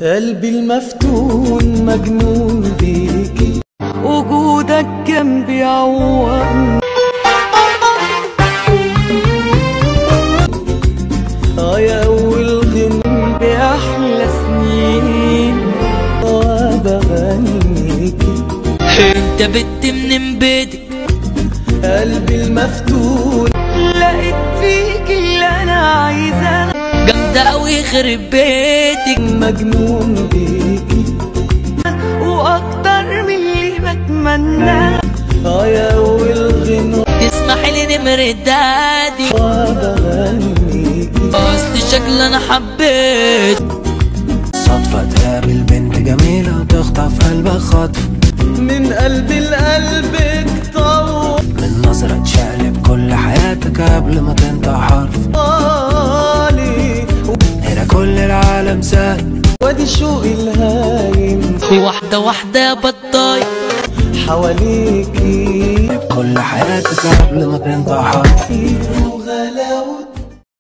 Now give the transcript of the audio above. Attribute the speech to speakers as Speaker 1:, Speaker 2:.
Speaker 1: قلبي المفتون مجنون بيكي وجودك جنبي يعوضني اه يا اول غنى باحلى سنين وبغنيكي
Speaker 2: انت بنت من بيتك
Speaker 1: قلبي المفتون لقيت فيك اللي انا عايزاه
Speaker 2: جامدة اوي يخرب بيتك
Speaker 1: مجنون بيكي واكتر من اللي بتمناه اه يا اول غنى
Speaker 2: تسمحي لي نمر دادي
Speaker 1: وبغنيكي
Speaker 2: اصل شكل انا حبيت
Speaker 3: صدفة تقابل بنت جميلة وتخطف قلبك خطف
Speaker 1: من قلبي لقلبك طول
Speaker 3: من نظرة تشقلب كل حياتك قبل ما تنطق حرف
Speaker 1: طالي
Speaker 3: هنا كل العالم سهل
Speaker 1: وادي شوقي الهايم
Speaker 2: واحدة واحدة يا بطاي
Speaker 1: حواليكي
Speaker 3: كل حياتك قبل ما تنطق حرف
Speaker 1: وغلاوي